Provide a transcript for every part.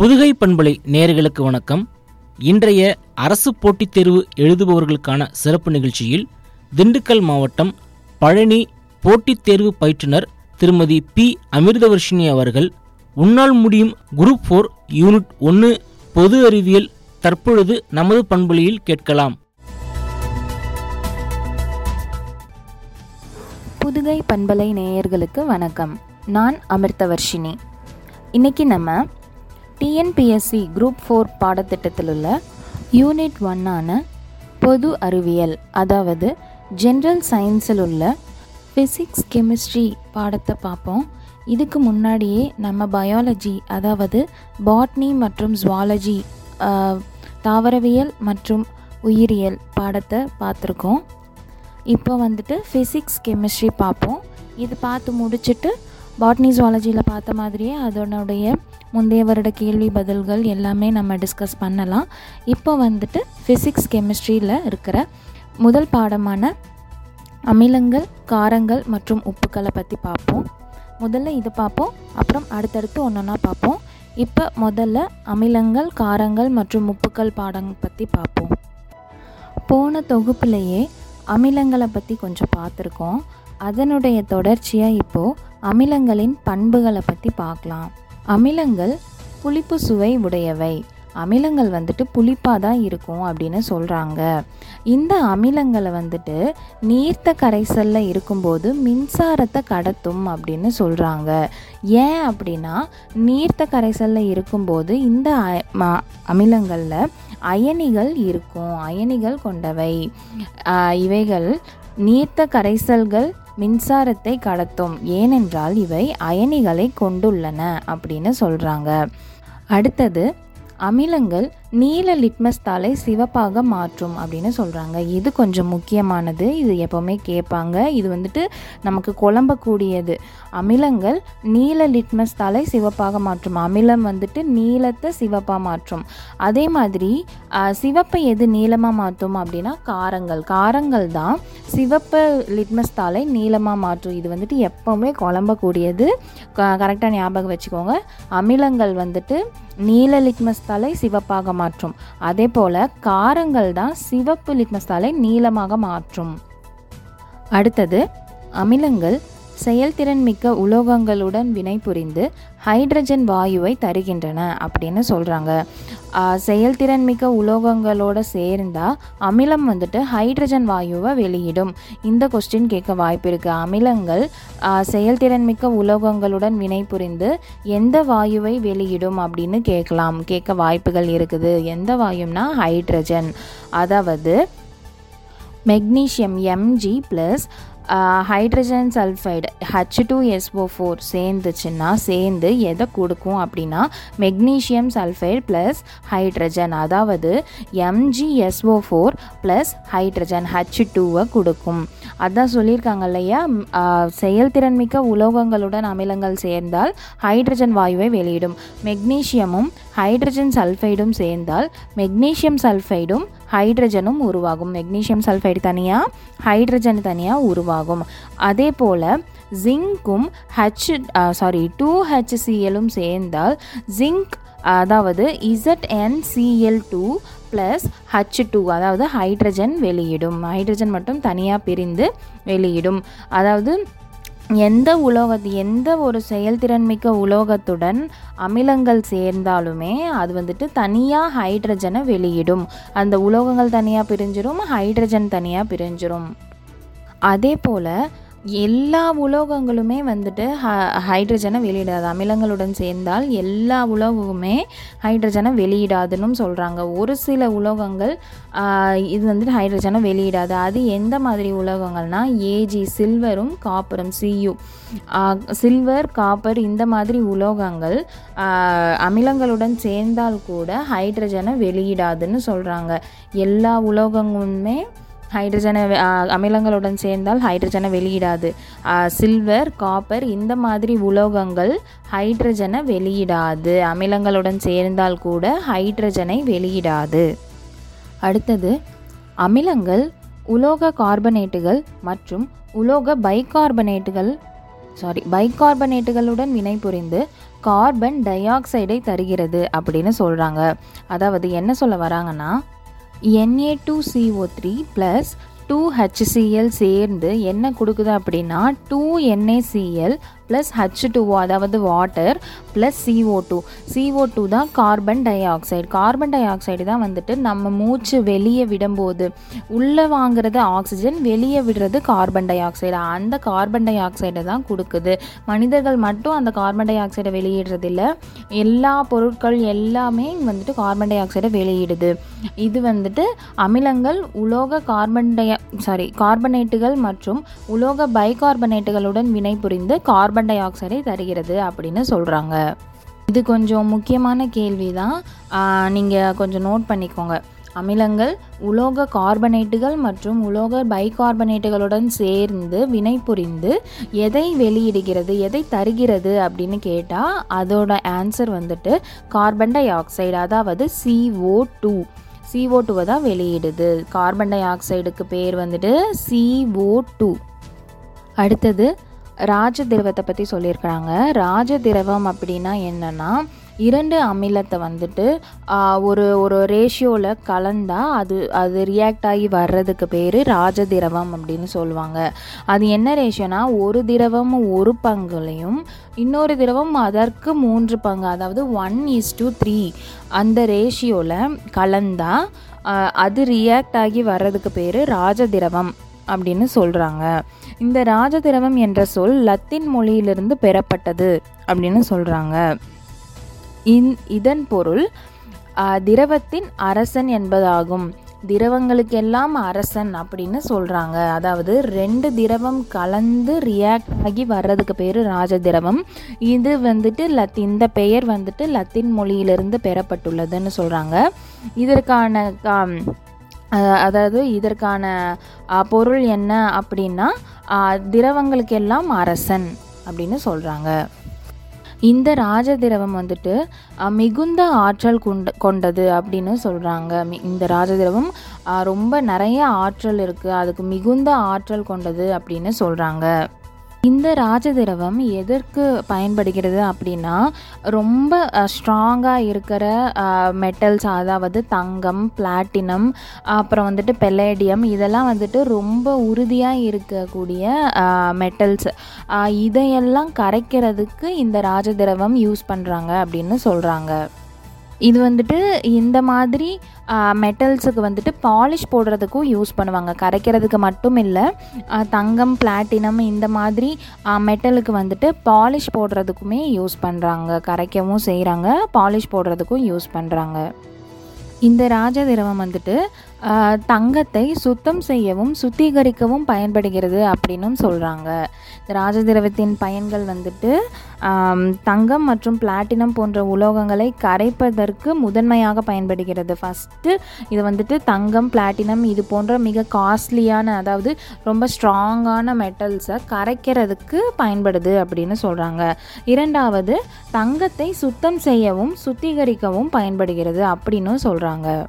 புதுகை பண்பலை நேயர்களுக்கு வணக்கம் இன்றைய அரசு போட்டித் தேர்வு எழுதுபவர்களுக்கான சிறப்பு நிகழ்ச்சியில் திண்டுக்கல் மாவட்டம் பழனி போட்டித் தேர்வு பயிற்றுனர் திருமதி பி அமிர்தவர்ஷினி அவர்கள் உன்னால் முடியும் குரூப் ஃபோர் யூனிட் ஒன்று பொது அறிவியல் தற்பொழுது நமது பண்பலையில் கேட்கலாம் புதுகை பண்பலை நேயர்களுக்கு வணக்கம் நான் அமிர்தவர்ஷினி இன்னைக்கு நம்ம டிஎன்பிஎஸ்சி குரூப் ஃபோர் பாடத்திட்டத்தில் உள்ள யூனிட் ஒன்னான பொது அறிவியல் அதாவது ஜென்ரல் சயின்ஸில் உள்ள ஃபிசிக்ஸ் கெமிஸ்ட்ரி பாடத்தை பார்ப்போம் இதுக்கு முன்னாடியே நம்ம பயாலஜி அதாவது பாட்னி மற்றும் ஜுவாலஜி தாவரவியல் மற்றும் உயிரியல் பாடத்தை பார்த்துருக்கோம் இப்போ வந்துட்டு ஃபிசிக்ஸ் கெமிஸ்ட்ரி பார்ப்போம் இது பார்த்து முடிச்சுட்டு பாட்னி ஜுவாலஜியில் பார்த்த மாதிரியே அதனுடைய முந்தைய வருட கேள்வி பதில்கள் எல்லாமே நம்ம டிஸ்கஸ் பண்ணலாம் இப்போ வந்துட்டு ஃபிசிக்ஸ் கெமிஸ்ட்ரியில் இருக்கிற முதல் பாடமான அமிலங்கள் காரங்கள் மற்றும் உப்புக்களை பற்றி பார்ப்போம் முதல்ல இது பார்ப்போம் அப்புறம் அடுத்தடுத்து ஒன்றொன்னா பார்ப்போம் இப்போ முதல்ல அமிலங்கள் காரங்கள் மற்றும் உப்புக்கள் பாடம் பற்றி பார்ப்போம் போன தொகுப்புலையே அமிலங்களை பற்றி கொஞ்சம் பார்த்துருக்கோம் அதனுடைய தொடர்ச்சியாக இப்போது அமிலங்களின் பண்புகளை பற்றி பார்க்கலாம் அமிலங்கள் புளிப்பு சுவை உடையவை அமிலங்கள் வந்துட்டு புளிப்பாக தான் இருக்கும் அப்படின்னு சொல்கிறாங்க இந்த அமிலங்களை வந்துட்டு நீர்த்த கரைசலில் இருக்கும்போது மின்சாரத்தை கடத்தும் அப்படின்னு சொல்கிறாங்க ஏன் அப்படின்னா நீர்த்த கரைசலில் இருக்கும்போது இந்த அ- ம- அமிலங்களில் அயனிகள் இருக்கும் அயனிகள் கொண்டவை ஆஹ் இவைகள் நீர்த்த கரைசல்கள் மின்சாரத்தை கடத்தும் ஏனென்றால் இவை அயனிகளை கொண்டுள்ளன அப்படின்னு சொல்கிறாங்க அடுத்தது அமிலங்கள் நீல லிட்மஸ் தாளை சிவப்பாக மாற்றும் அப்படின்னு சொல்கிறாங்க இது கொஞ்சம் முக்கியமானது இது எப்போவுமே கேட்பாங்க இது வந்துட்டு நமக்கு குழம்பக்கூடியது அமிலங்கள் நீல லிட்மஸ் தாளை சிவப்பாக மாற்றும் அமிலம் வந்துட்டு நீலத்தை சிவப்பாக மாற்றும் அதே மாதிரி ஆஹ், சிவப்பை எது நீளமாக மாற்றும் அப்படின்னா காரங்கள் காரங்கள் தான் சிவப்பு லிட்மஸ் தாளை நீளமாக மாற்றும் இது வந்துட்டு எப்போவுமே குழம்பக்கூடியது கரெக்டாக ஞாபகம் வச்சுக்கோங்க அமிலங்கள் வந்துட்டு நீல லிட்மஸ் தாளை சிவப்பாக மாற்றும் அதே போல் காரங்கள் தான் சிவப்பு லிட்மஸ் தாளை நீளமாக மாற்றும் அடுத்தது அமிலங்கள் செயல்திறன் மிக்க உலோகங்களுடன் வினைபுரிந்து ஹைட்ரஜன் வாயுவை தருகின்றன அப்படின்னு சொல்கிறாங்க செயல்திறன் மிக்க உலோகங்களோட சேர்ந்தா அமிலம் வந்துட்டு ஹைட்ரஜன் வாயுவை வெளியிடும் இந்த கொஸ்டின் கேட்க வாய்ப்பு இருக்குது அமிலங்கள் ஆ, செயல்திறன் மிக்க உலோகங்களுடன் வினைபுரிந்து எந்த வாயுவை வெளியிடும் அப்படின்னு கேட்கலாம் கேட்க வாய்ப்புகள் இருக்குது எந்த வாயும்னா ஹைட்ரஜன் அதாவது magnesium MG plus hydrogen sulphide H two SO four சேர்ந்துச்சுன்னா சேர்ந்து எதை கொடுக்கும் அப்படின்னா மெக்னீஷியம் சல்ஃபைடு ப்ளஸ் ஹைட்ரஜன் அதாவது MGSO four plus hydrogen H டூவை கொடுக்கும் அதான் சொல்லியிருக்காங்க இல்லையா ம், ஆ, செயல்திறன் மிக்க உலோகங்களுடன் அமிலங்கள் சேர்ந்தால் ஹைட்ரஜன் வாயுவை வெளியிடும் மெக்னீஷியமும் ஹைட்ரஜன் சல்ஃபைடும் சேர்ந்தால் மெக்னீஷியம் சல்ஃபைடும் ஹைட்ரஜனும் உருவாகும் மெக்னீஷியம் சல்ஃபைடு தனியாக ஹைட்ரஜன் தனியாக உருவாகும் அதே போல் ஜிங்க்கும் ஹச் சாரி டூ ஹெச்சிஎலும் சேர்ந்தால் ஜிங்க் அதாவது ZNCL two plus H two அதாவது ஹைட்ரஜன் வெளியிடும் ஹைட்ரஜன் மட்டும் தனியாக பிரிந்து வெளியிடும் அதாவது எந்த உலோகத்து எந்த ஒரு செயல்திறன் மிக்க உலோகத்துடன் அமிலங்கள் சேர்ந்தாலுமே அது வந்துட்டு தனியாக ஹைட்ரஜனை வெளியிடும் அந்த உலோகங்கள் தனியாக பிரிஞ்சிரும் ஹைட்ரஜன் தனியாக பிரிஞ்சிரும் அதே போல் எல்லா உலோகங்களுமே வந்துட்டு ஹ ஹைட்ரஜனை வெளியிடாது அமிலங்களுடன் சேர்ந்தால் எல்லா உலோகமுமே ஹைட்ரஜனை வெளியிடாதுன்னு சொல்கிறாங்க ஒரு சில உலோகங்கள் ஆஹ், இது வந்துட்டு ஹைட்ரஜனை வெளியிடாது அது எந்த மாதிரி உலோகங்கள்னா ஏஜி சில்வரும் காப்பரும் சியு சில்வர் காப்பர் இந்த மாதிரி உலோகங்கள் ஆஹ், அமிலங்களுடன் சேர்ந்தால் கூட ஹைட்ரஜனை வெளியிடாதுன்னு சொல்கிறாங்க எல்லா உலோகங்களுமே ஹைட்ரஜனை வெ- ஆ, அமிலங்களுடன் சேர்ந்தால் ஹைட்ரஜனை வெளியிடாது ஆ, சில்வர் காப்பர் இந்த மாதிரி உலோகங்கள் ஹைட்ரஜனை வெளியிடாது அமிலங்களுடன் சேர்ந்தால் கூட ஹைட்ரஜனை வெளியிடாது அடுத்தது அமிலங்கள் உலோக கார்பனேட்டுகள் மற்றும் உலோக பைகார்பனேட்டுகள் சாரி பைகார்பனேட்டுகளுடன் வினைபுரிந்து கார்பன் டை ஆக்சைடை தருகிறது அப்படின்னு சொல்கிறாங்க அதாவது என்ன சொல்ல வராங்கன்னா NA two CO three plus two HCL சேர்ந்து என்ன கொடுக்குது அப்படின்னா two NACL plus H two O அதாவது water plus CO two CO two தான் carbon dioxide carbon dioxide தான் வந்துட்டு நம்ம மூச்சு வெளியே விடும்போது உள்ளே வாங்குறது ஆக்சிஜன் வெளியே விடுறது கார்பன் டை ஆக்சைடு அந்த கார்பன் டை ஆக்சைடை தான் கொடுக்குது மனிதர்கள் மட்டும் அந்த கார்பன் டை ஆக்சைடை வெளியிடுறதில்ல எல்லா பொருட்கள் எல்லாமே வந்துட்டு கார்பன் டை ஆக்சைடை வெளியிடுது இது வந்துட்டு அமிலங்கள் உலோக கார்பன் டை சாரி கார்பனேட்டுகள் மற்றும் உலோக பைகார்பனேட்டுகளுடன் வினைபுரிந்து கார்பன் டை ஆக்சைடை தருகிறது அப்படின்னு சொல்கிறாங்க இது கொஞ்சம் முக்கியமான கேள்வி தான் நீங்கள் கொஞ்சம் நோட் பண்ணிக்கோங்க அமிலங்கள் உலோக கார்பனேட்டுகள் மற்றும் உலோக பைகார்பனேட்டுகளுடன் சேர்ந்து வினைபுரிந்து எதை வெளியிடுகிறது எதை தருகிறது அப்படின்னு கேட்டால் அதோட ஆன்சர் வந்துட்டு கார்பன் டை ஆக்சைடு அதாவது சிஓ டூ சிஓ டூவை தான் வெளியிடுது கார்பன் டை ஆக்சைடுக்கு பேர் வந்துட்டு சிஓ டூ அடுத்தது ராஜ திரவத்தை பற்றி சொல்லியிருக்கிறாங்க ராஜ திரவம் அப்படின்னா என்னென்னா இரண்டு அமிலத்தை வந்துட்டு ஒரு ஒரு ரேஷியோவில் கலந்தால் அது அது ரியாக்ட் ஆகி வர்றதுக்கு பேர் ராஜ திரவம் அப்படின்னு சொல்லுவாங்க அது என்ன ரேஷியோனா ஒரு திரவம் ஒரு பங்குலையும் இன்னொரு திரவம் அதற்கு மூன்று பங்கு அதாவது ஒன் இஸ் டு த்ரீ அந்த ரேஷியோவில் கலந்தால் அது ரியாக்ட் ஆகி வர்றதுக்கு பேர் ராஜ திரவம் அப்படின்னு சொல்கிறாங்க இந்த ராஜதிரவம் என்ற சொல் லத்தீன் மொழியிலிருந்து பெறப்பட்டது அப்படின்னு சொல்கிறாங்க இன் இதன் பொருள் திரவத்தின் அரசன் என்பதாகும் திரவங்களுக்கெல்லாம் அரசன் அப்படின்னு சொல்கிறாங்க அதாவது ரெண்டு திரவம் கலந்து ரியாக்ட் ஆகி வர்றதுக்கு பேர் ராஜதிரவம் இது வந்துட்டு லத் இந்த பெயர் வந்துட்டு லத்தீன் மொழியிலிருந்து பெறப்பட்டுள்ளதுன்னு சொல்கிறாங்க இதற்கான அதாவது இதற்கான பொருள் என்ன அப்படின்னா திரவங்களுக்கெல்லாம் அரசன் அப்படின்னு சொல்கிறாங்க இந்த ராஜதிரவம் வந்துட்டு மிகுந்த ஆற்றல் கொண்ட கொண்டது அப்படின்னு சொல்கிறாங்க இந்த ராஜதிரவம் ரொம்ப நிறைய ஆற்றல் இருக்குது அதுக்கு மிகுந்த ஆற்றல் கொண்டது அப்படின்னு சொல்கிறாங்க இந்த ராஜதிரவம் எதற்கு பயன்படுகிறது அப்படின்னா ரொம்ப ஸ்ட்ராங்காக இருக்கிற மெட்டல்ஸ் அதாவது தங்கம் பிளாட்டினம் அப்புறம் வந்துட்டு பெலேடியம் இதெல்லாம் வந்துட்டு ரொம்ப உறுதியாக இருக்கக்கூடிய மெட்டல்ஸ் இதையெல்லாம் கரைக்கிறதுக்கு இந்த ராஜதிரவம் யூஸ் பண்ணுறாங்க அப்படின்னு சொல்கிறாங்க இது வந்துட்டு இந்த மாதிரி மெட்டல்ஸுக்கு வந்துட்டு பாலிஷ் போடுறதுக்கும் யூஸ் பண்ணுவாங்க கரைக்கிறதுக்கு மட்டும் இல்லை தங்கம் பிளாட்டினம் இந்த மாதிரி மெட்டலுக்கு வந்துட்டு பாலிஷ் போடுறதுக்குமே யூஸ் பண்ணுறாங்க கரைக்கவும் செய்கிறாங்க பாலிஷ் போடுறதுக்கும் யூஸ் பண்ணுறாங்க இந்த ராஜதிரவம் வந்துட்டு தங்கத்தை சுத்தம் செய்யவும் சுத்திகரிக்கவும் பயன்படுகிறது அப்படின்னும் சொல்கிறாங்க இந்த ராஜதிரவத்தின் பயன்கள் வந்துட்டு தங்கம் மற்றும் பிளாட்டினம் போன்ற உலோகங்களை கரைப்பதற்கு முதன்மையாக பயன்படுகிறது ஃபஸ்ட்டு இது வந்துட்டு தங்கம் பிளாட்டினம் இது போன்ற மிக காஸ்ட்லியான அதாவது ரொம்ப ஸ்ட்ராங்கான மெட்டல்ஸை கரைக்கிறதுக்கு பயன்படுது அப்படின்னு சொல்கிறாங்க இரண்டாவது தங்கத்தை சுத்தம் செய்யவும் சுத்திகரிக்கவும் பயன்படுகிறது அப்படின்னு சொல்கிறாங்க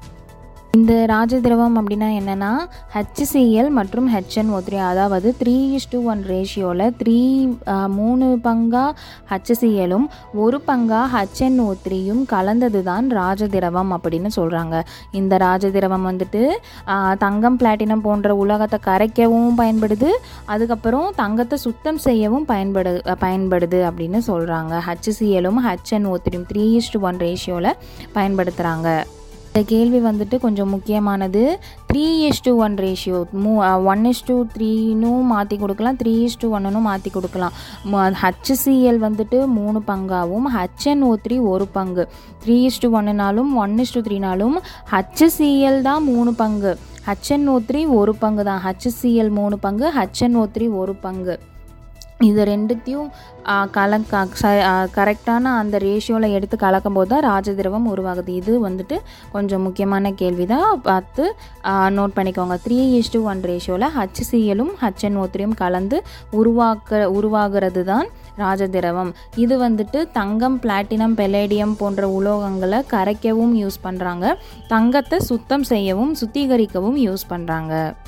இந்த ராஜதிரவம் அப்படின்னா என்னென்னா ஹச்சிசிஎல் மற்றும் ஹெச்என்ஓ த்ரீ அதாவது த்ரீ இஸ் டூ ஒன் ரேஷியோவில் த்ரீ மூணு பங்காக ஹச்சிசிஎலும் ஒரு பங்காக ஹெச்என்ஓ த்ரீயும் கலந்தது தான் ராஜதிரவம் அப்படின்னு சொல்கிறாங்க இந்த ராஜதிரவம் வந்துட்டு தங்கம் பிளாட்டினம் போன்ற உலகத்தை கரைக்கவும் பயன்படுது அதுக்கப்புறம் தங்கத்தை சுத்தம் செய்யவும் பயன்படு பயன்படுது அப்படின்னு சொல்கிறாங்க ஹச்சிசிஎலும் ஹெச்என்ஓ த்ரீயும் த்ரீ இஸ் டூ ஒன் ரேஷியோவில் பயன்படுத்துகிறாங்க இந்த கேள்வி வந்துட்டு கொஞ்சம் முக்கியமானது three is to one ratio மூ ஒன் இஸ் டூ த்ரீனும் மாற்றி கொடுக்கலாம் த்ரீ இஸ் டூ ஒன்னும் மாற்றி கொடுக்கலாம் ஹச்சிசிஎல் வந்துட்டு மூணு பங்காகவும் ஹச்என்ஓ த்ரீ ஒரு பங்கு த்ரீ இஸ் டூ ஒன்னுனாலும் ஒன் இஸ் டூ த்ரீனாலும் ஹச்சிசிஎல் தான் மூணு பங்கு ஹச்என்ஓ த்ரீ ஒரு பங்கு தான் ஹச்சிசிஎல் மூணு பங்கு ஹச்என்ஓ த்ரீ ஒரு பங்கு இது ரெண்டுத்தையும் கலக்க கரெக்டான அந்த ரேஷியோவில் எடுத்து கலக்கும் போது தான் ராஜதிரவம் உருவாகுது இது வந்துட்டு கொஞ்சம் முக்கியமான கேள்வி தான் பார்த்து நோட் பண்ணிக்கோங்க த்ரீ இஸ் டூ ஒன் ரேஷியோவில் ஹச்சிசிஎலும் ஹச்என்ஓ த்ரீயும் கலந்து உருவாக்க உருவாகிறது தான் ராஜதிரவம் இது வந்துட்டு தங்கம் பிளாட்டினம் பெலேடியம் போன்ற உலோகங்களை கரைக்கவும் யூஸ் பண்ணுறாங்க தங்கத்தை சுத்தம் செய்யவும் சுத்திகரிக்கவும் யூஸ் பண்ணுறாங்க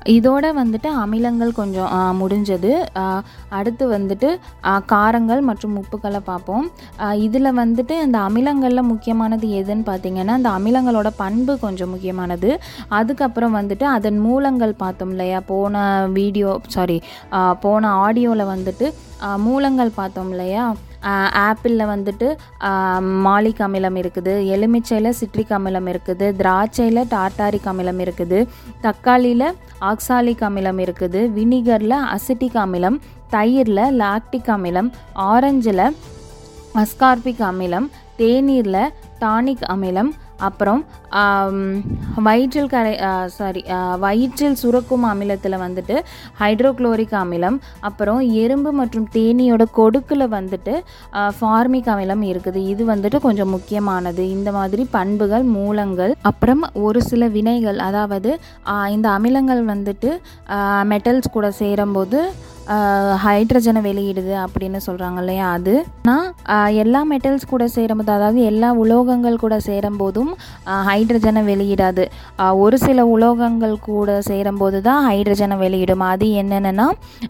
இதோட வந்துட்டு அமிலங்கள் கொஞ்சம் ஆ, முடிஞ்சது ஆ, அடுத்து வந்துட்டு ஆ, காரங்கள் மற்றும் உப்புக்களை பார்ப்போம் இதில் வந்துட்டு இந்த அமிலங்களில் முக்கியமானது எதுன்னு பார்த்தீங்கன்னா இந்த அமிலங்களோட பண்பு கொஞ்சம் முக்கியமானது அதுக்கப்புறம் வந்துட்டு அதன் மூலங்கள் பார்த்தோம் இல்லையா போன வீடியோ சாரி போன ஆடியோவில் வந்துட்டு ஆ, மூலங்கள் பார்த்தோம் இல்லையா ஆப்பிளில் வந்துட்டு மாலிக் அமிலம் இருக்குது எலுமிச்சையில் சிட்ரிக் அமிலம் இருக்குது திராட்சையில் டார்டாரிக் அமிலம் இருக்குது தக்காளியில் ஆக்சாலிக் அமிலம் இருக்குது வினிகரில் அசிட்டிக் அமிலம் தயிரில் லாக்டிக் அமிலம் ஆரஞ்சில் அஸ்கார்பிக் அமிலம் தேநீரில் டானிக் அமிலம் அப்புறம் ஆம், வயிற்றில் கரை சாரி வயிற்றில் சுரக்கும் அமிலத்தில் வந்துட்டு ஹைட்ரோக்ளோரிக் அமிலம் அப்புறம் எறும்பு மற்றும் தேனீயோட கொடுக்கில் வந்துட்டு ஃபார்மிக் அமிலம் இருக்குது இது வந்துட்டு கொஞ்சம் முக்கியமானது இந்த மாதிரி பண்புகள் மூலங்கள் அப்புறம் ஒரு சில வினைகள் அதாவது ஆ, இந்த அமிலங்கள் வந்துட்டு மெட்டல்ஸ் கூட சேரும்போது ஹைட்ரஜனை வெளியிடுது அப்படின்னு சொல்கிறாங்க இல்லையா அது ஆனால் எல்லா மெட்டல்ஸ் கூட சேரும்போது அதாவது எல்லா உலோகங்கள் கூட சேரும்போதும் ஹைட்ரஜனை வெளியிடாது ஆ, ஒரு சில உலோகங்கள் கூட சேரும்போது தான் ஹைட்ரஜனை வெளியிடும் அது என்னென்னா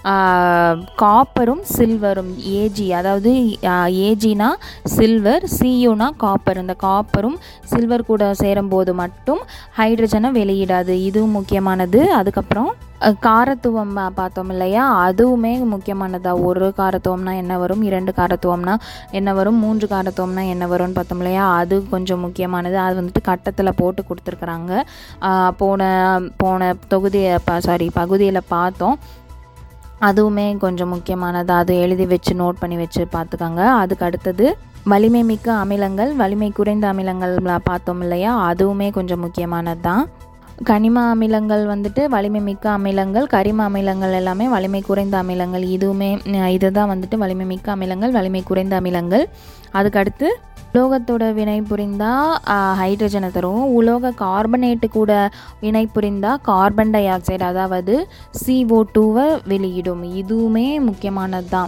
காப்பரும் சில்வரும் ஏஜி அதாவது ஏஜினா சில்வர் சியூனா காப்பர் இந்த காப்பரும் சில்வர் கூட சேரும்போது மட்டும் ஹைட்ரஜனை வெளியிடாது இதுவும் முக்கியமானது அதுக்கப்புறம் அஹ், காரத்துவம் அஹ், பார்த்தோம் இல்லையா அதுவுமே முக்கியமானதா ஒரு காரத்துவம்னா என்ன வரும் இரண்டு காரத்துவம்னா என்ன வரும் மூன்று காரத்துவம்னா என்ன வரும்னு பார்த்தோம் இல்லையா அது கொஞ்சம் முக்கியமானது அது வந்துட்டு கட்டத்தில் போட்டு கொடுத்துருக்குறாங்க ஆஹ், போன போன தொகுதியை சாரி பகுதியில் பார்த்தோம் அதுவுமே கொஞ்சம் முக்கியமானது அது எழுதி வச்சு நோட் பண்ணி வச்சு பார்த்துக்கோங்க அதுக்கு அடுத்தது வலிமை மிக்க அமிலங்கள் வலிமை குறைந்த அமிலங்கள் பார்த்தோம் இல்லையா அதுவுமே கொஞ்சம் குறைந்தது தான் கனிம அமிலங்கள் வந்துட்டு வலிமை மிக்க அமிலங்கள் கரிம அமிலங்கள் எல்லாமே வலிமை குறைந்த அமிலங்கள் இதுவுமே அஹ், இதுதான் வந்துட்டு வலிமை மிக்க அமிலங்கள் வலிமை குறைந்த அமிலங்கள் அதுக்கடுத்து உலோகத்தோட வினை புரிந்தால் ஹைட்ரஜனை தரும் உலோக கார்பனேட்டு கூட வினை புரிந்தால் கார்பன் டை ஆக்சைடு அதாவது CO2 டூவை வெளியிடும் இதுவுமே முக்கியமானது தான்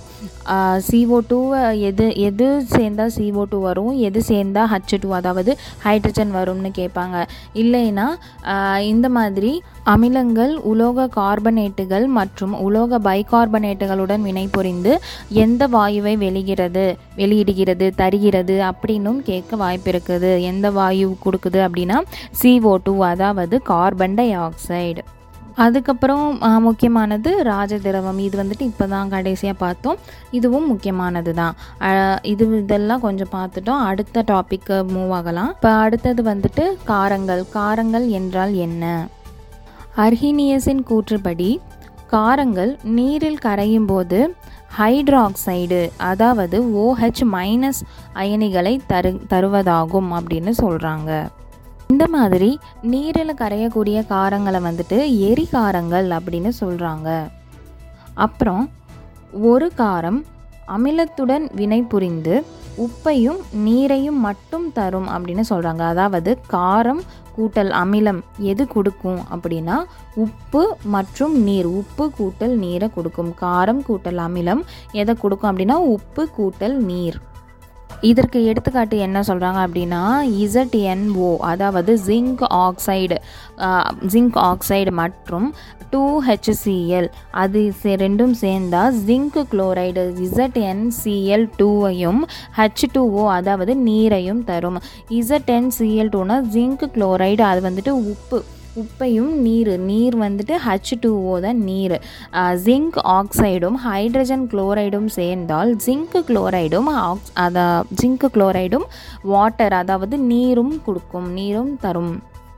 CO2 டூவை எது எது சேர்ந்தால் CO2 டூ வரும் எது சேர்ந்தால் ஹச் டூ அதாவது ஹைட்ரஜன் வரும்னு கேட்பாங்க இல்லைன்னா ஆஹ், இந்த மாதிரி அமிலங்கள் உலோக கார்பனேட்டுகள் மற்றும் உலோக பைகார்பனேட்டுகளுடன் வினைபுரிந்து எந்த வாயுவை வெளியிடுகிறது வெளியிடுகிறது தருகிறது அப்படின்னும் கேட்க வாய்ப்பு இருக்குது எந்த வாயு கொடுக்குது அப்படின்னா CO2 டூ அதாவது கார்பன் டை ஆக்சைடு அதுக்கப்புறம் ஆ, முக்கியமானது ராஜ திரவம் இது வந்துட்டு இப்போ தான் கடைசியாக பார்த்தோம் இதுவும் முக்கியமானது தான் ஆ, இது இதெல்லாம் கொஞ்சம் பார்த்துட்டோம் அடுத்த டாப்பிக்கு மூவ் ஆகலாம் இப்போ அடுத்தது வந்துட்டு காரங்கள் காரங்கள் என்றால் என்ன அர்ஹீனியஸின் கூற்றுப்படி காரங்கள் நீரில் கரையும் போது ஹைட்ராக்சைடு அதாவது OH மைனஸ் அயனிகளை தரு தருவதாகும் அப்படின்னு சொல்கிறாங்க இந்த மாதிரி நீரில் கரையக்கூடிய காரங்களை வந்துட்டு எரிகாரங்கள் அப்படின்னு சொல்கிறாங்க அப்புறம் ஒரு காரம் அமிலத்துடன் வினை புரிந்து உப்பையும் நீரையும் மட்டும் தரும் அப்படின்னு சொல்கிறாங்க அதாவது காரம் கூட்டல் அமிலம் எது கொடுக்கும் அப்படின்னா உப்பு மற்றும் நீர் உப்பு கூட்டல் நீரை கொடுக்கும் காரம் கூட்டல் அமிலம் எதை கொடுக்கும் அப்படின்னா உப்பு கூட்டல் நீர் இதற்கு எடுத்துக்காட்டு என்ன சொல்கிறாங்க அப்படின்னா இசட்என்ஓ அதாவது ஜிங்க் ஆக்சைடு ஜிங்க் ஆக்சைடு மற்றும் டூ ஹெச்சிஎல் அது சே- ரெண்டும் சேர்ந்தால் ஜிங்க் குளோரைடு இசட்என்சிஎல் டூவையும் ஹெச் டூஓ அதாவது நீரையும் தரும் இசட்என்சிஎல் டூனா ஜிங்க் குளோரைடு அது வந்துட்டு உப்பு உப்பையும் நீர் நீர் வந்துட்டு ஹச் டூஓ தான் நீர் ஜிங்க் ஆக்சைடும் ஹைட்ரஜன் குளோரைடும் சேர்ந்தால் ஜிங்க் குளோரைடும் ஆக்ஸ் அத ஜிங்க் குளோரைடும் வாட்டர் அதாவது நீரும் கொடுக்கும் நீரும் தரும்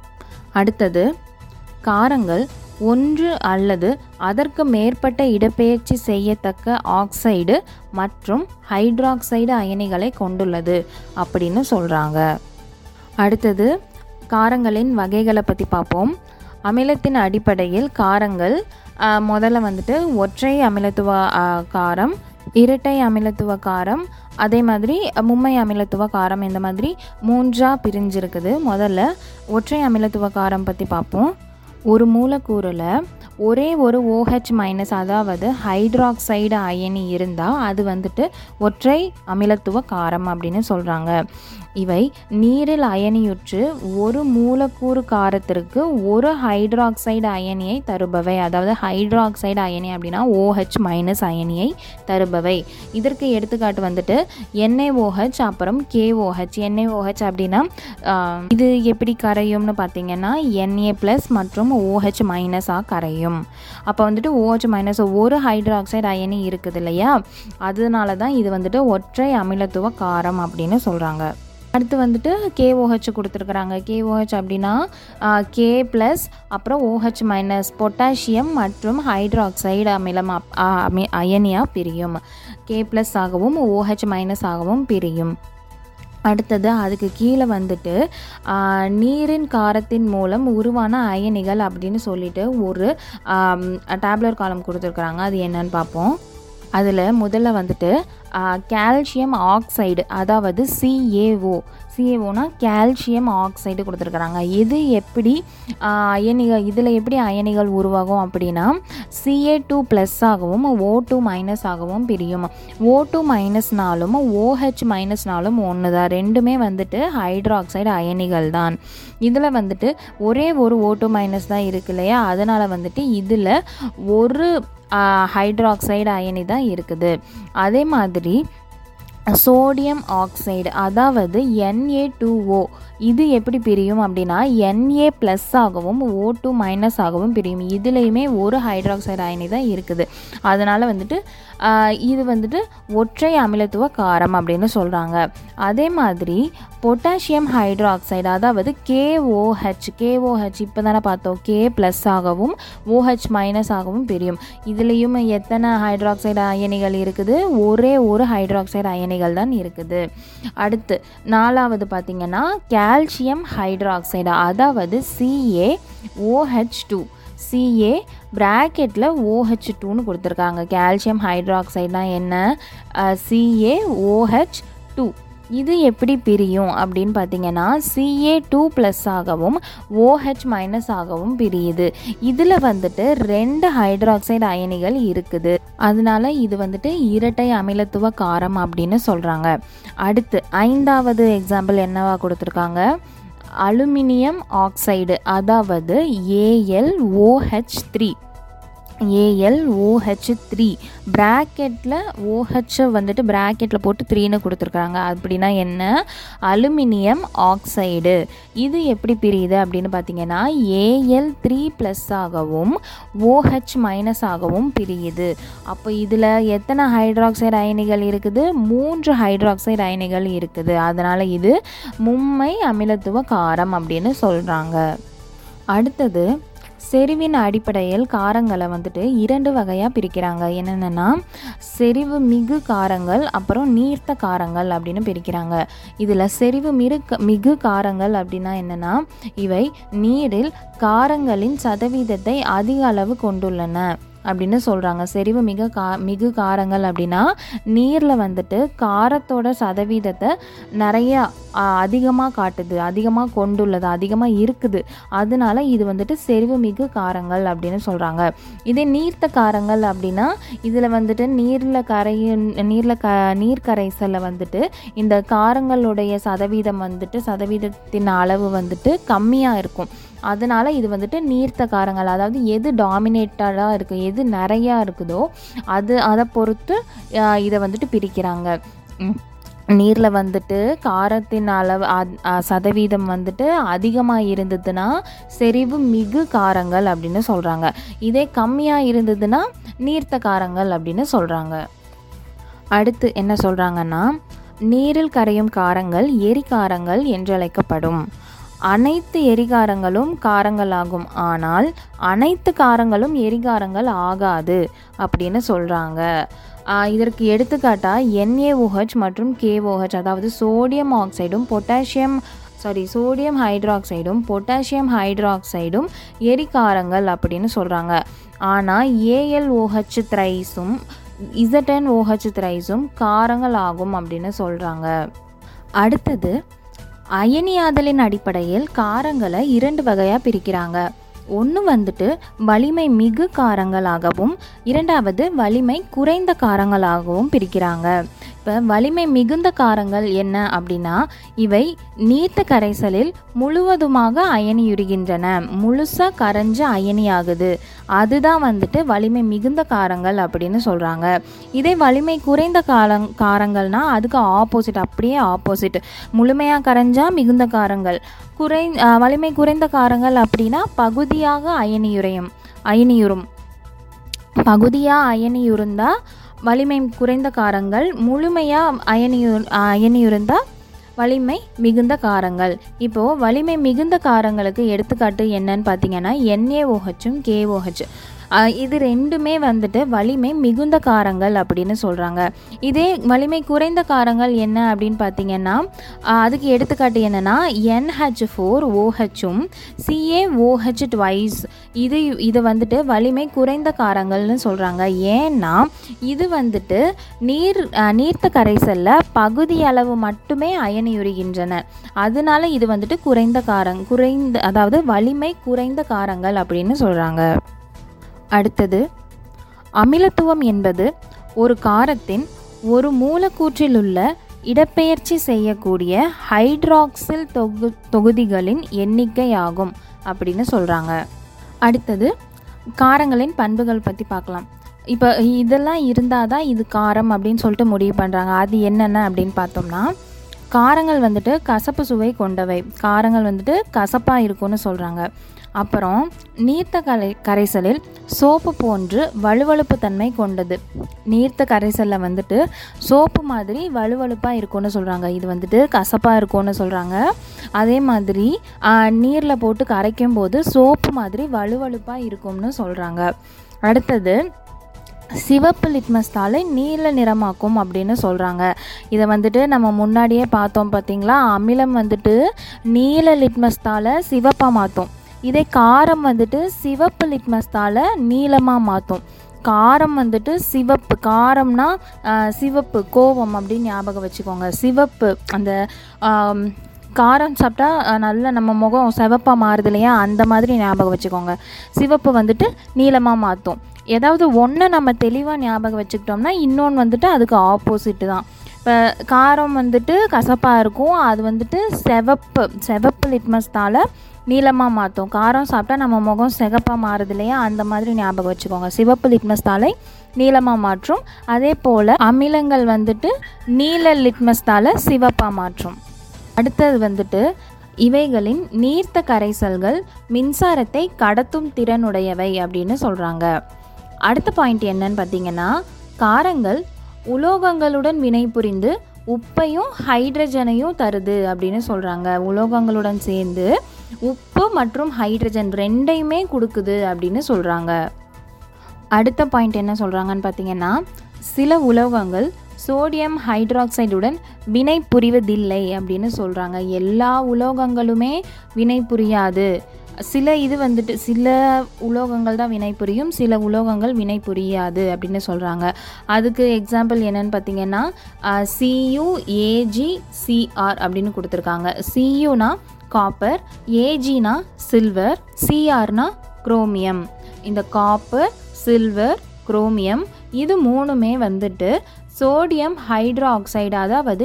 அடுத்தது காரங்கள் ஒன்று அல்லது அதற்கு மேற்பட்ட இடப்பெயர்ச்சி செய்யத்தக்க ஆக்சைடு மற்றும் ஹைட்ராக்சைடு அயனிகளை கொண்டுள்ளது அப்படின்னு சொல்கிறாங்க அடுத்தது காரங்களின் வகைகளை பற்றி பார்ப்போம் அமிலத்தின் அடிப்படையில் காரங்கள் ஆ, முதல்ல வந்துட்டு ஒற்றை அமிலத்துவ ஆ, காரம் இரட்டை அமிலத்துவ காரம் அதே மாதிரி மும்மை அமிலத்துவ காரம் இந்த மாதிரி மூன்றாக பிரிஞ்சிருக்குது முதல்ல ஒற்றை அமிலத்துவ காரம் பற்றி பார்ப்போம் ஒரு மூலக்கூறில் ஒரே ஒரு OH மைனஸ் அதாவது ஹைட்ராக்சைடு அயனி இருந்தால் அது வந்துட்டு ஒற்றை அமிலத்துவ காரம் அப்படின்னு சொல்கிறாங்க இவை நீரில் அயனியுற்று ஒரு மூலக்கூறு காரத்திற்கு ஒரு ஹைட்ராக்சைடு அயனியை தருபவை அதாவது ஹைட்ராக்சைடு அயனி அப்படின்னா OH மைனஸ் அயனியை தருபவை இதற்கு எடுத்துக்காட்டு வந்துட்டு NaOH அப்புறம் KOH NaOH அப்படின்னா ஆஹ், இது எப்படி கரையும்னு பார்த்தீங்கன்னா Na ப்ளஸ் மற்றும் OH மைனஸாக கரையும் அப்போ வந்துட்டு OH மைனஸ் ஒரு ஹைட்ராக்சைடு அயனி இருக்குது இல்லையா அதனால தான் இது வந்துட்டு ஒற்றை அமிலத்துவ காரம் அப்படின்னு சொல்கிறாங்க அடுத்து வந்துட்டு கேஓஹெச் கொடுத்துருக்குறாங்க கேஓஹெச் அப்படின்னா கே ப்ளஸ் அப்புறம் ஓஹெச் மைனஸ் பொட்டாசியம் மற்றும் ஹைட்ராக்சைடு அமிலம் அப்- ஆ, அமி- அயனியாக பிரியும் கே ப்ளஸ் ஆகவும் ஓஹெச் மைனஸ் ஆகவும் பிரியும் அடுத்தது அதுக்கு கீழே வந்துட்டு ஆ, நீரின் காரத்தின் மூலம் உருவான அயனிகள் அப்படின்னு சொல்லிட்டு ஒரு டேப்லர் காலம் கொடுத்துருக்குறாங்க அது என்னன்னு பார்ப்போம் அதில் முதல்ல வந்துட்டு கால்சியம் ஆக்சைடு அதாவது சிஏஓ சிஏஓனா கால்சியம் ஆக்சைடு கொடுத்துருக்குறாங்க இது எப்படி ஆ, அயனிகள் இதில் எப்படி அயனிகள் உருவாகும் அப்படின்னா சிஏ டூ ப்ளஸ் ஆகவும் ஓ டூ மைனஸ் ஆகவும் பிரியும் ஓ டூ மைனஸ்னாலும் ஓஹெச் மைனஸ்னாலும் ஒன்று தான் ரெண்டுமே வந்துட்டு ஹைட்ராக்சைடு அயனிகள் தான் இதில் வந்துட்டு ஒரே ஒரு ஓ டூ மைனஸ் தான் இருக்கு இல்லையா அதனால் வந்துட்டு இதில் ஒரு ஹைட்ராக்சைடு அயனி தான் இருக்குது அதே மாதிரி சோடியம் ஆக்சைடு அதாவது Na2O இது எப்படி பிரியும் அப்படின்னா Na ப்ளஸ் ஆகவும் ஓ டூ மைனஸ் ஆகவும் பிரியும் இதுலேயுமே ஒரு ஹைட்ராக்சைடு அயனி தான் இருக்குது அதனால் வந்துட்டு ஆஹ், இது வந்துட்டு ஒற்றை அமிலத்துவ காரம் அப்படின்னு சொல்கிறாங்க அதே மாதிரி பொட்டாசியம் ஹைட்ராக்சைடு அதாவது கேஓஹெச் கேஓஹெச் இப்போ தானே பார்த்தோம் கே ப்ளஸ் ஆகவும் ஓஹெச் மைனஸ் ஆகவும் பிரியும் இதுலேயும் எத்தனை ஹைட்ராக்சைடு அயனிகள் இருக்குது ஒரே ஒரு ஹைட்ராக்சைடு அயனிகள் தான் இருக்குது அடுத்து நாலாவது பார்த்தீங்கன்னா கால்சியம் ஹைட்ராக்சைடு அதாவது சிஏ ஓஹெச் டூ சிஏ ப்ராக்கெட்டில் ஓஹெச் டூன்னு கொடுத்துருக்காங்க கால்சியம் ஹைட்ராக்சைடுனா என்ன சிஏ ஓஹெச் டூ இது எப்படி பிரியும் அப்படின்னு பார்த்தீங்கன்னா சிஏ டூ ப்ளஸ் ஆகவும் ஓஹெச் மைனஸ் ஆகவும் பிரியுது இதில் வந்துட்டு ரெண்டு ஹைட்ராக்சைடு அயனிகள் இருக்குது அதனால இது வந்துட்டு இரட்டை அமிலத்துவ காரம் அப்படின்னு சொல்கிறாங்க அடுத்து ஐந்தாவது எக்ஸாம்பிள் என்னவா கொடுத்துருக்காங்க அலுமினியம் ஆக்சைடு அதாவது ஏஎல்ஓஹெச் த்ரீ ஏஎல்ஓஹெச் த்ரீ ப்ராக்கெட்டில் ஓஹெச் வந்துட்டு ப்ராக்கெட்டில் போட்டு த்ரீன்னு கொடுத்துருக்காங்க அப்படின்னா என்ன அலுமினியம் ஆக்சைடு இது எப்படி பிரியுது அப்படின்னு பார்த்தீங்கன்னா ஏஎல் த்ரீ ப்ளஸ் ஆகவும் ஓஹெச் மைனஸ் ஆகவும் பிரியுது அப்போ இதில் எத்தனை ஹைட்ராக்சைடு அயனிகள் இருக்குது மூன்று ஹைட்ராக்சைடு அயனிகள் இருக்குது அதனால் இது மும்மை அமிலத்துவ காரம் அப்படின்னு சொல்கிறாங்க அடுத்தது செறிவின் அடிப்படையில் காரங்களை வந்துட்டு இரண்டு வகையாக பிரிக்கிறாங்க என்னென்னா செறிவு மிகு காரங்கள் அப்புறம் நீர்த்த காரங்கள் அப்படின்னு பிரிக்கிறாங்க இதில் செறிவு மிரு மிகு காரங்கள் அப்படின்னா என்னென்னா இவை நீரில் காரங்களின் சதவீதத்தை அதிக அளவு கொண்டுள்ளன அப்படின்னு சொல்கிறாங்க செறிவு மிக கா மிகு காரங்கள் அப்படின்னா நீரில் வந்துட்டு காரத்தோட சதவீதத்தை நிறையா அதிகமாக காட்டுது அதிகமாக கொண்டுள்ளது அதிகமாக இருக்குது அதனால இது வந்துட்டு செறிவு மிகு காரங்கள் அப்படின்னு சொல்கிறாங்க இதே நீர்த்த காரங்கள் அப்படின்னா இதில் வந்துட்டு நீரில் கரையும் நீரில் க நீர் கரைசலில் வந்துட்டு இந்த காரங்களுடைய சதவீதம் வந்துட்டு சதவீதத்தின் அளவு வந்துட்டு கம்மியாக இருக்கும் அதனால் இது வந்துட்டு நீர்த்த காரங்கள் அதாவது எது டாமினேட்டடாக இருக்குது எது நிறையா இருக்குதோ அது அதை பொறுத்து ஆஹ், இதை வந்துட்டு பிரிக்கிறாங்க ம். நீரில் வந்துட்டு காரத்தின் அளவு அத்- அ, சதவீதம் வந்துட்டு அதிகமாக இருந்ததுன்னா செறிவு மிகு காரங்கள் அப்படின்னு சொல்கிறாங்க இதே கம்மியாக இருந்ததுன்னா நீர்த்த காரங்கள் அப்படின்னு சொல்கிறாங்க அடுத்து என்ன சொல்கிறாங்கன்னா நீரில் கரையும் காரங்கள் எரிகாரங்கள் என்றழைக்கப்படும் அனைத்து எரிகாரங்களும் காரங்களாகும் ஆனால் அனைத்து காரங்களும் எரிகாரங்கள் ஆகாது அப்படின்னு சொல்கிறாங்க இதற்கு எடுத்துக்காட்டாக NaOH மற்றும் KOH அதாவது சோடியம் ஆக்சைடும் பொட்டாசியம் சாரி சோடியம் ஹைட்ராக்சைடும் பொட்டாசியம் ஹைட்ராக்சைடும் எரிகாரங்கள் அப்படின்னு சொல்கிறாங்க ஆனால் ஏஎல்ஓஹெச் த்ரைஸும் இசட்என் ஓஹெச் த்ரைஸும் காரங்கள் ஆகும் அப்படின்னு சொல்கிறாங்க அடுத்தது அயனியாதலின் அடிப்படையில் காரங்களை இரண்டு வகையாக பிரிக்கிறாங்க ஒன்று வந்துட்டு வலிமை மிகு காரங்களாகவும் இரண்டாவது வலிமை குறைந்த காரங்களாகவும் பிரிக்கிறாங்க இப்போ வலிமை மிகுந்த காரங்கள் என்ன அப்படின்னா இவை நீர்த்த கரைசலில் முழுவதுமாக அயனியுறுகின்றன முழுசாக கரைஞ்சு அயனியாகுது அதுதான் வந்துட்டு வலிமை மிகுந்த காரங்கள் அப்படின்னு சொல்கிறாங்க இதே வலிமை குறைந்த காரங் காரங்கள்னா அதுக்கு ஆப்போசிட் அப்படியே ஆப்போசிட் முழுமையாக கரைஞ்சா மிகுந்த காரங்கள் குறை அஹ், வலிமை குறைந்த காரங்கள் அப்படின்னா பகுதியாக அயனியுறையும் அயனியுறும் பகுதியாக அயனியுருந்தா வலிமை குறைந்த காரங்கள் முழுமையாக அயனியு அயனியுருந்தா வலிமை மிகுந்த காரங்கள் இப்போது வலிமை மிகுந்த காரங்களுக்கு எடுத்துக்காட்டு என்னன்னு பார்த்தீங்கன்னா என்ஏஓஹெச்சும் கேஓஹெச் இது ரெண்டுமே வந்துட்டு வலிமை மிகுந்த காரங்கள் அப்படின்னு சொல்கிறாங்க இதே வலிமை குறைந்த காரங்கள் என்ன அப்படின்னு பார்த்தீங்கன்னா ஆஹ் அதுக்கு எடுத்துக்காட்டு என்னென்னா என்ஹெச் ஃபோர் ஓஹெச்சும் சிஏஓஹெச் ட்வைஸ் இது இது வந்துட்டு வலிமை குறைந்த காரங்கள்னு சொல்கிறாங்க ஏன்னா இது வந்துட்டு நீர் ஆஹ் நீர்த்த கரைசலில் பகுதி அளவு மட்டுமே அயனியுறுகின்றன அதனால இது வந்துட்டு குறைந்த காரங் குறைந்த அதாவது வலிமை குறைந்த காரங்கள் அப்படின்னு சொல்கிறாங்க அடுத்தது அமிலத்துவம் என்பது ஒரு காரத்தின் ஒரு மூலக்கூற்றிலுள்ள இடப்பெயர்ச்சி செய்யக்கூடிய ஹைட்ராக்சில் தொகு தொகுதிகளின் எண்ணிக்கை ஆகும் அப்படின்னு சொல்கிறாங்க அடுத்தது காரங்களின் பண்புகள் பற்றி பார்க்கலாம் இப்போ இதெல்லாம் இருந்தால் தான் இது காரம் அப்படின்னு சொல்லிட்டு முடிவு பண்ணுறாங்க அது என்னென்ன அப்படின்னு பார்த்தோம்னா காரங்கள் வந்துட்டு கசப்பு சுவை கொண்டவை காரங்கள் வந்துட்டு கசப்பாக இருக்கும்னு சொல்கிறாங்க அப்புறம் நீர்த்த கரை கரைசலில் சோப்பு போன்று வழுவழுப்பு தன்மை கொண்டது நீர்த்த கரைசலில் வந்துட்டு சோப்பு மாதிரி வழுவழுப்பாக இருக்கும்னு சொல்கிறாங்க இது வந்துட்டு கசப்பாக இருக்கும்னு சொல்கிறாங்க அதே மாதிரி நீரில் போட்டு கரைக்கும் போது சோப்பு மாதிரி வழுவழுப்பாக இருக்கும்னு சொல்கிறாங்க அடுத்தது சிவப்பு லிட்மஸ் தாளை நீல நிறமாக்கும் அப்படின்னு சொல்கிறாங்க இதை வந்துட்டு நம்ம முன்னாடியே பார்த்தோம் பார்த்தீங்களா அமிலம் வந்துட்டு நீல லிட்மஸ் தாளை சிவப்பாக மாற்றும் இதே காரம் வந்துட்டு சிவப்பு லிட்மஸ் தாளை நீளமாக மாற்றும் காரம் வந்துட்டு சிவப்பு காரம்னா ஆஹ், சிவப்பு கோவம் அப்படின்னு ஞாபகம் வச்சுக்கோங்க சிவப்பு அந்த ஆம், காரம் சாப்பிட்டா அஹ், நல்லா நம்ம முகம் சிவப்பாக மாறுது இல்லையா அந்த மாதிரி ஞாபகம் வச்சுக்கோங்க சிவப்பு வந்துட்டு நீளமாக மாற்றும் ஏதாவது ஒன்றை நம்ம தெளிவாக ஞாபகம் வச்சுக்கிட்டோம்னா இன்னொன்று வந்துட்டு அதுக்கு ஆப்போசிட்டு தான் இப்போ காரம் வந்துட்டு கசப்பாக இருக்கும் அது வந்துட்டு சிவப்பு சிவப்பு லிட்மஸ்தால் நீளமாக மாற்றும் காரம் சாப்பிட்டா நம்ம முகம் சிகப்பாக மாறுது இல்லையா அந்த மாதிரி ஞாபகம் வச்சுக்கோங்க சிவப்பு லிட்மஸ் தாளை நீளமாக மாற்றும் அதே போல் அமிலங்கள் வந்துட்டு நீல லிட்மஸ் தாளை சிவப்பாக மாற்றும் அடுத்தது வந்துட்டு இவைகளின் நீர்த்த கரைசல்கள் மின்சாரத்தை கடத்தும் திறனுடையவை அப்படின்னு சொல்கிறாங்க அடுத்த பாயிண்ட் என்னன்னு பார்த்தீங்கன்னா காரங்கள் உலோகங்களுடன் வினைபுரிந்து உப்பையும் ஹைட்ரஜனையும் தருது அப்படின்னு சொல்கிறாங்க உலோகங்களுடன் சேர்ந்து உப்பு மற்றும் ஹைட்ரஜன் ரெண்டையுமே கொடுக்குது அப்படின்னு சொல்கிறாங்க அடுத்த பாயிண்ட் என்ன சொல்கிறாங்கன்னு பார்த்தீங்கன்னா சில உலோகங்கள் சோடியம் ஹைட்ராக்சைடுடன் வினை புரிவதில்லை அப்படின்னு சொல்கிறாங்க எல்லா உலோகங்களுமே வினை புரியாது சில இது வந்துட்டு சில உலோகங்கள் தான் வினை புரியும் சில உலோகங்கள் வினை புரியாது அப்படின்னு சொல்கிறாங்க அதுக்கு எக்ஸாம்பிள் என்னன்னு பார்த்தீங்கன்னா சியு ஏஜி சிஆர் அப்படின்னு கொடுத்துருக்காங்க சியுனா காப்பர் ஏஜினா சில்வர் சிஆர்னா குரோமியம் இந்த காப்பர் சில்வர் குரோமியம் இது மூணுமே வந்துட்டு சோடியம் ஹைட்ராக்சைடு அதாவது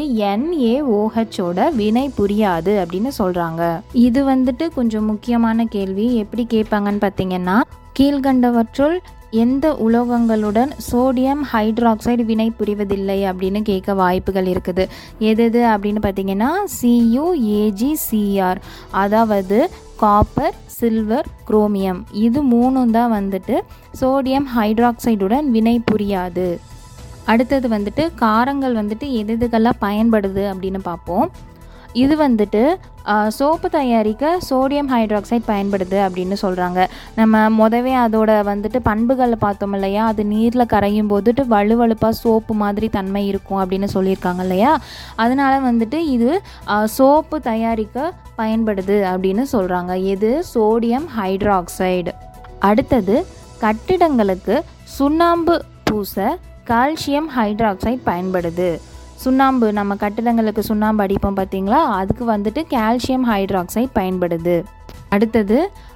NaOH-ஓட வினை புரியாது அப்படின்னு சொல்கிறாங்க இது வந்துட்டு கொஞ்சம் முக்கியமான கேள்வி எப்படி கேட்பாங்கன்னு பார்த்தீங்கன்னா கீழ்கண்டவற்றுள் எந்த உலோகங்களுடன் சோடியம் ஹைட்ராக்சைடு வினை புரிவதில்லை அப்படின்னு கேட்க வாய்ப்புகள் இருக்குது எது எது அப்படின்னு பார்த்தீங்கன்னா சியு ஏஜி சிஆர் அதாவது காப்பர் சில்வர் குரோமியம் இது மூணும் தான் வந்துட்டு சோடியம் ஹைட்ராக்சைடுடன் வினை புரியாது அடுத்தது வந்துட்டு காரங்கள் வந்துட்டு எது எதுக்கெல்லாம் பயன்படுது அப்படின்னு பார்ப்போம் இது வந்துட்டு சோப்பு தயாரிக்க சோடியம் ஹைட்ராக்சைடு பயன்படுது அப்படின்னு சொல்கிறாங்க நம்ம முதவே அதோட வந்துட்டு பண்புகளை பார்த்தோம் இல்லையா அது நீரில் கரையும் போதுட்டு வலுவழுப்பாக சோப்பு மாதிரி தன்மை இருக்கும் அப்படின்னு சொல்லியிருக்காங்க இல்லையா அதனால வந்துட்டு இது சோப்பு தயாரிக்க பயன்படுது அப்படின்னு சொல்கிறாங்க எது சோடியம் ஹைட்ராக்சைடு அடுத்தது கட்டிடங்களுக்கு சுண்ணாம்பு பூச கால்சியம் ஹைட்ராக்சைடு பயன்படுது சுண்ணாம்பு நம்ம கட்டிடங்களுக்கு சுண்ணாம்பு அடிப்போம் பார்த்தீங்களா அதுக்கு வந்துட்டு கால்சியம் ஹைட்ராக்சைடு பயன்படுது அடுத்தது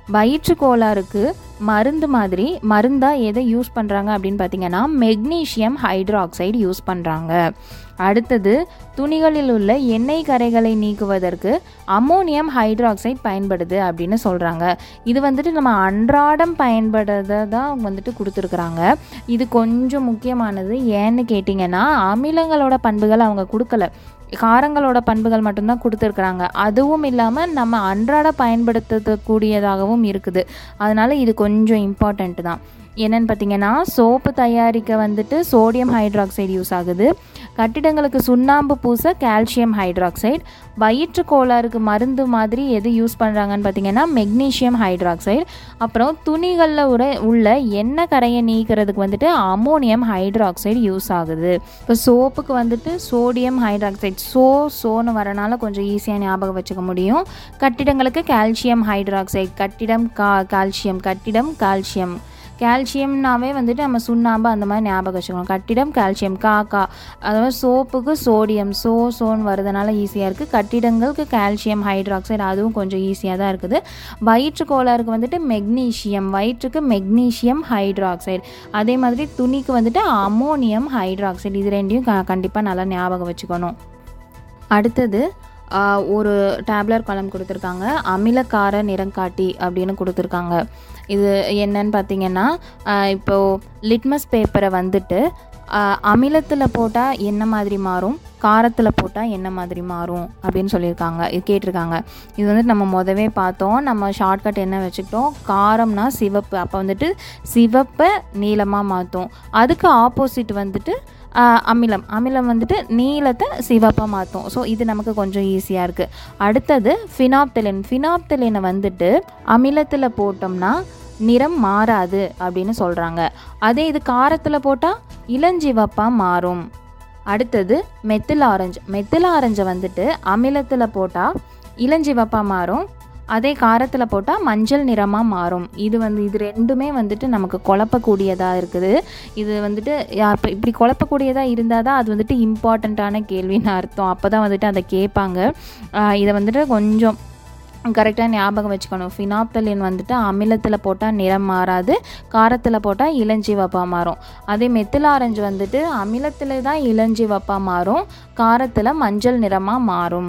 வயிற்று கோளாறுக்கு மருந்து மாதிரி மருந்தாக எதை யூஸ் பண்ணுறாங்க அப்படின்னு பார்த்தீங்கன்னா மெக்னீஷியம் ஹைட்ராக்சைடு யூஸ் பண்ணுறாங்க அடுத்தது துணிகளில் உள்ள எண்ணெய் கரைகளை நீக்குவதற்கு அம்மோனியம் ஹைட்ராக்சைடு பயன்படுது அப்படின்னு சொல்கிறாங்க இது வந்துட்டு நம்ம அன்றாடம் பயன்படுறத தான் வந்துட்டு கொடுத்துருக்குறாங்க இது கொஞ்சம் முக்கியமானது ஏன்னு கேட்டிங்கன்னா அமிலங்களோட பண்புகள் அவங்க கொடுக்கல காரங்களோட பண்புகள் மட்டும்தான் கொடுத்துருக்குறாங்க அதுவும் இல்லாமல் நம்ம அன்றாட பயன்படுத்தக்கூடியதாகவும் இருக்குது அதனால் இது கொஞ்சம் இம்பார்ட்டண்ட் தான் என்னென்னு பார்த்தீங்கன்னா சோப்பு தயாரிக்க வந்துட்டு சோடியம் ஹைட்ராக்சைடு யூஸ் ஆகுது கட்டிடங்களுக்கு சுண்ணாம்பு பூச கால்சியம் ஹைட்ராக்சைடு வயிற்று கோளாறுக்கு மருந்து மாதிரி எது யூஸ் பண்ணுறாங்கன்னு பார்த்தீங்கன்னா மெக்னீஷியம் ஹைட்ராக்சைடு அப்புறம் துணிகளில் உர உள்ள எண்ணெய் கரையை நீக்கிறதுக்கு வந்துட்டு அமோனியம் ஹைட்ராக்சைடு யூஸ் ஆகுது இப்போ சோப்புக்கு வந்துட்டு சோடியம் ஹைட்ராக்சைடு சோ சோன்னு வரனால கொஞ்சம் ஈஸியாக ஞாபகம் வச்சுக்க முடியும் கட்டிடங்களுக்கு கால்சியம் ஹைட்ராக்சைடு கட்டிடம் கா கால்சியம் கட்டிடம் கால்சியம் கால்சியம்னாவே வந்துட்டு நம்ம சுண்ணாம்பு அந்த மாதிரி ஞாபகம் வச்சுக்கணும் கட்டிடம் கால்சியம் காக்கா அதாவது சோப்புக்கு சோடியம் சோ சோன்னு வரதுனால ஈஸியாக இருக்குது கட்டிடங்களுக்கு கால்சியம் ஹைட்ராக்சைடு அதுவும் கொஞ்சம் ஈஸியாக தான் இருக்குது வயிற்று கோளாறுக்கு வந்துட்டு மெக்னீஷியம் வயிற்றுக்கு மெக்னீஷியம் ஹைட்ராக்சைடு அதே மாதிரி துணிக்கு வந்துட்டு அமோனியம் ஹைட்ராக்சைடு இது ரெண்டையும் க கண்டிப்பாக நல்லா ஞாபகம் வச்சுக்கணும் அடுத்தது ஆஹ், ஒரு டேப்லர் காலம் கொடுத்துருக்காங்க அமிலக்கார நிறங்காட்டி அப்படின்னு கொடுத்துருக்காங்க இது என்னன்னு பார்த்தீங்கன்னா ஆஹ், இப்போ லிட்மஸ் பேப்பரை வந்துட்டு அமிலத்தில் போட்டால் என்ன மாதிரி மாறும் காரத்தில் போட்டால் என்ன மாதிரி மாறும் அப்படின்னு சொல்லியிருக்காங்க இது கேட்டிருக்காங்க இது வந்துட்டு நம்ம முதவே பார்த்தோம் நம்ம ஷார்ட்கட் என்ன வச்சுக்கிட்டோம் காரம்னா சிவப்பு அப்போ வந்துட்டு சிவப்பை நீளமாக மாற்றும் அதுக்கு ஆப்போசிட் வந்துட்டு ஆஹ், அமிலம் அமிலம் வந்துட்டு நீளத்தை சிவப்பாக மாற்றும் ஸோ இது நமக்கு கொஞ்சம் ஈஸியாக இருக்குது அடுத்தது ஃபினாப்தலின் ஃபினாப்தலினை வந்துட்டு அமிலத்தில் போட்டோம்னா நிறம் மாறாது அப்படின்னு சொல்கிறாங்க அதே இது காரத்தில் போட்டால் இளஞ்சிவப்பாக மாறும் அடுத்தது மெத்தில் ஆரஞ்சு மெத்தில் ஆரஞ்சை வந்துட்டு அமிலத்தில் போட்டால் இளஞ்சிவப்பாக மாறும் அதே காரத்தில் போட்டால் மஞ்சள் நிறமாக மாறும் இது வந்து இது ரெண்டுமே வந்துட்டு நமக்கு குழப்பக்கூடியதாக இருக்குது இது வந்துட்டு யா- இப்ப இப்படி குழப்பக்கூடியதாக இருந்தால் தான் அது வந்துட்டு இம்பார்ட்டண்ட்டான கேள்வின்னு அர்த்தம் அப்போ தான் வந்துட்டு அதை கேட்பாங்க ஆஹ் இதை வந்துட்டு கொஞ்சம் கரெக்டாக ஞாபகம் வச்சுக்கணும் ஃபினாப்தலின் வந்துட்டு அமிலத்தில் போட்டால் நிறம் மாறாது காரத்தில் போட்டால் இளஞ்சிவப்பாக மாறும் அதே மெத்தில் ஆரஞ்சு வந்துட்டு அமிலத்தில் தான் இளஞ்சிவப்பாக மாறும் காரத்தில் மஞ்சள் நிறமாக மாறும்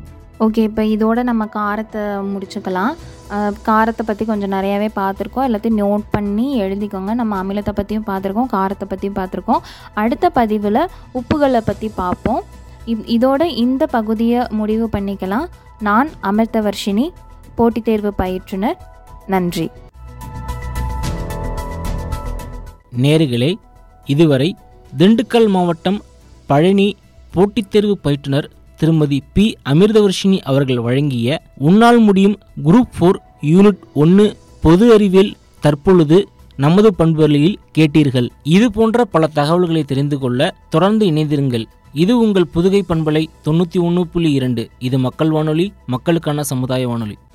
ஓகே இப்போ இதோட நம்ம காரத்தை முடிச்சுக்கலாம் அஹ், காரத்தை பற்றி கொஞ்சம் நிறையாவே பார்த்துருக்கோம் எல்லாத்தையும் நோட் பண்ணி எழுதிக்கோங்க நம்ம அமிலத்தை பற்றியும் பார்த்துருக்கோம் காரத்தை பற்றியும் பார்த்துருக்கோம் அடுத்த பதிவில் உப்புகளை பற்றி பார்ப்போம் இப்- இதோட இந்த பகுதியை முடிவு பண்ணிக்கலாம் நான் அமிர்தவர்ஷினி போட்டித் தேர்வு பயிற்றுனர் நன்றி நேர்களே இதுவரை திண்டுக்கல் மாவட்டம் பழனி போட்டித் தேர்வு பயிற்றுனர் திருமதி பி அமிர்தவர்ஷினி அவர்கள் வழங்கிய உன்னால் முடியும் குரூப் ஃபோர் யூனிட் ஒன்று பொது அறிவியல் தற்பொழுது நமது பண்புகளில் கேட்டீர்கள் இது போன்ற பல தகவல்களை தெரிந்து கொள்ள தொடர்ந்து இணைந்திருங்கள் இது உங்கள் புதுகை பண்பலை தொண்ணூற்றி ஒன்று புள்ளி இரண்டு இது மக்கள் வானொலி மக்களுக்கான சமுதாய வானொலி